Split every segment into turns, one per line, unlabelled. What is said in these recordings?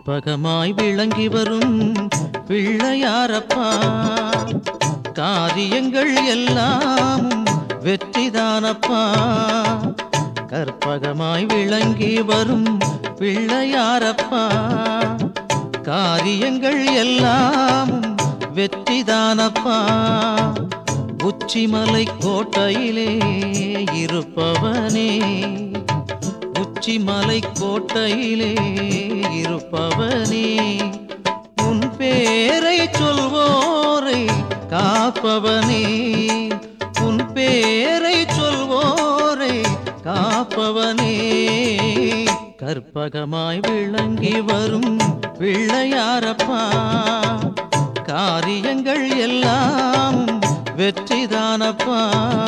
கற்பகமாய் விளங்கி வரும் பிள்ளையாரப்பா காரியங்கள் எல்லாம் வெற்றிதானப்பா கற்பகமாய் விளங்கி வரும் பிள்ளையாரப்பா காரியங்கள் எல்லாம் வெற்றிதானப்பா உச்சிமலை கோட்டையிலே இருப்பவனே உச்சிமலை கோட்டையிலே இருப்பவனே உன் பேரை சொல்வோரை காப்பவனே உன் பேரை சொல்வோரை காப்பவனே கற்பகமாய் விளங்கி வரும் பிள்ளையாரப்பா காரியங்கள் எல்லாம் வெற்றிதானப்பா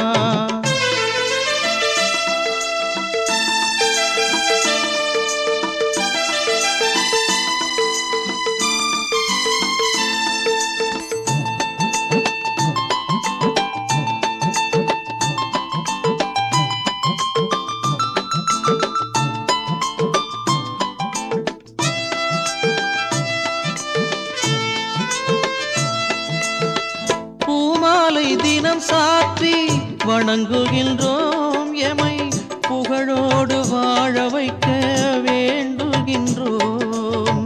பூமாலை தினம் சாற்றி வணங்குகின்றோம் எமை புகழோடு வாழ வைக்க வேண்டுகின்றோம்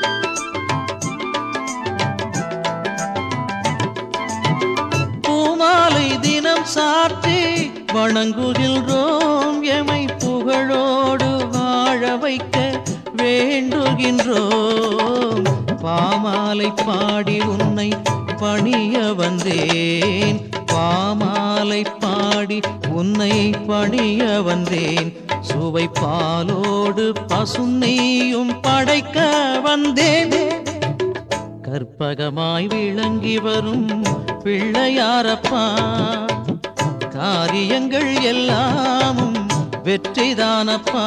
பூமாலை தினம் சாற்றி வணங்குகின்றோம் எமை புகழோடு வாழ வைக்க வேண்டுகின்றோம் பாமாலை பாடி உன்னை பணிய வந்தேன் பாமாலை பாடி உன்னை பணிய வந்தேன் சுவை பாலோடு பசுநெய்யும் படைக்க வந்தேன் கற்பகமாய் விளங்கி வரும் பிள்ளையாரப்பா காரியங்கள் எல்லாமும் வெற்றிதானப்பா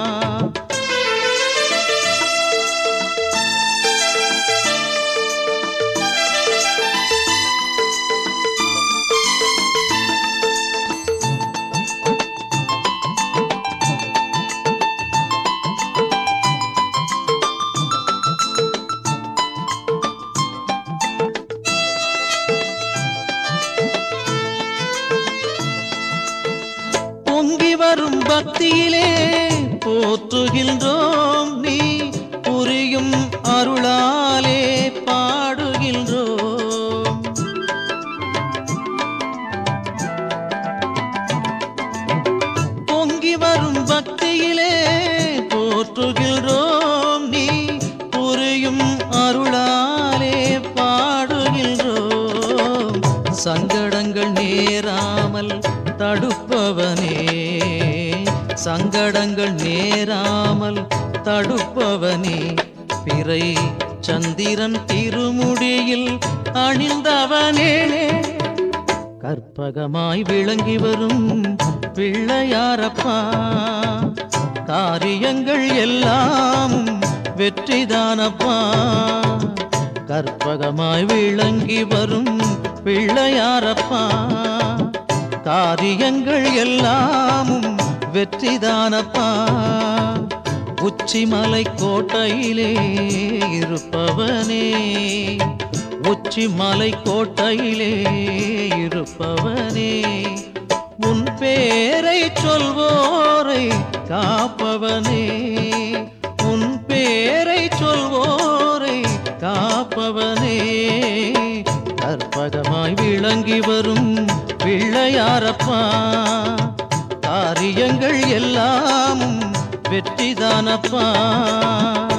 பொங்கி வரும் பக்தியிலே போற்றுகின்றோம் நீ புரியும் அருளாலே பாடுகின்றோம் பொங்கி வரும் பக்தியிலே போற்றுகின்றோம் நீ புரியும் அருளாலே பாடுகின்றோம் சங்கடங்கள் நேராமல் தடுப்பவனே சங்கடங்கள் நேராமல் தடுப்பவனே பிறை சந்திரன் திருமுடியில் அணிந்தவனே கற்பகமாய் விளங்கி வரும் பிள்ளையாரப்பா காரியங்கள் எல்லாம் வெற்றிதானப்பா கற்பகமாய் விளங்கி வரும் பிள்ளையாரப்பா காரியங்கள் எல்லாமும் வெற்றிதானப்பா உச்சிமலை கோட்டையிலே இருப்பவனே உச்சிமலை கோட்டையிலே இருப்பவனே உன் பேரை சொல்வோரை காப்பவனே உன் பேரை சொல்வோரை காப்பவனே கற்பகமாய் விளங்கி வரும் பிள்ளையாரப்பா காரியங்கள் எல்லாமும் வெற்றிதானப்பா